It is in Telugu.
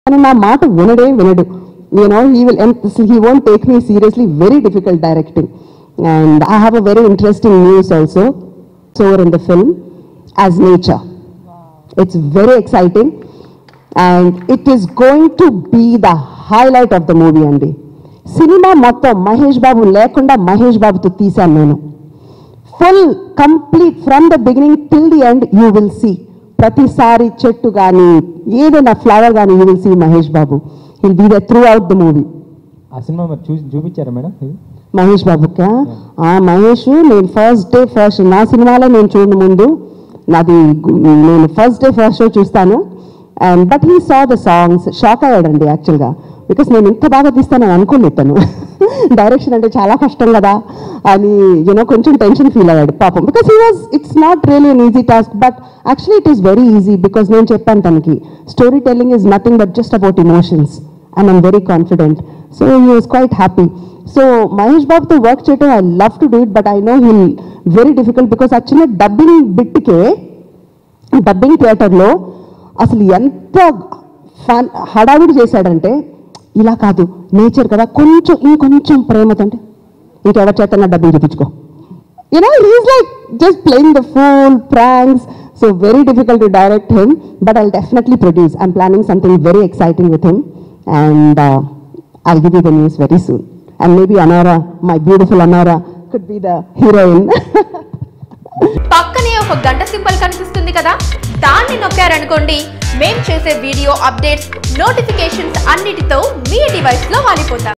కానీ నా మాట వినడే వినడు you know he will he won't take me seriously very difficult directing and I have a very interesting news also sower in the film as nature it's very exciting and it is going to be the highlight of the movie అండి సినిమా మొత్తం మహేష్ బాబు లేకుండా మహేష్ బాబుతో తీశాను నేను full complete from the beginning till the end you will see ప్రతిసారి చెట్టు కానీ ఏదైనా ఫ్లవర్ కానీ you will see Mahesh Babu will be the throughout the movie ఆ సినిమా మరి చూసి చూపించారా మేడం ఇది మహేష్ బాబుకా ఆ మహేష్ నేను ఫస్ట్ డే ఫస్ట్ నా సినిమాలో నేను చూడను ముందు నాది గు- నేను ఫస్ట్ డే ఫస్ట్ షో చూస్తాను and but he saw the songs shock అయ్యాడండి యాక్చువల్గా బికాస్ నేను ఇంత బాగా తీస్తానని అనుకోలేదు తను డైరెక్షన్ అంటే చాలా కష్టం కదా అని యూనో కొంచెం టెన్షన్ ఫీల్ అయ్యాడు పాపం because he was it's not really an easy task but actually it is very easy because నేను చెప్పాను తనకి story telling is nothing but just about emotions and I'm very confident so he was quite happy so Mahesh బాబుతో వర్క్ చేయడం I love to do it but I know hill very difficult because ఆ చిన్న డబ్బింగ్ బిట్కే డబ్బింగ్ థియేటర్లో అసలు ఎంత ఫన్ హడావిడి చేశాడంటే ఇలా కాదు నేచర్ కదా కొంచెం ఇంకొంచెం ప్రేమతో అంటే ఇంకెవరి చేత డబ్బింగ్ చూపించుకో you know, he's like just playing the fool, pranks. So very difficult to direct him, but I'll definitely produce. I'm planning something very exciting with him, and uh, I'll give you the news very soon. And maybe Anara, my beautiful Anara, could be the heroine. పక్కనే ఒక గంట సింబల్ కనిపిస్తుంది కదా దాన్ని నొక్కారనుకోండి మేం చేసే వీడియో అప్డేట్స్ నోటిఫికేషన్స్ అన్నిటితో మీ డివైస్ లో వాలిపోతాం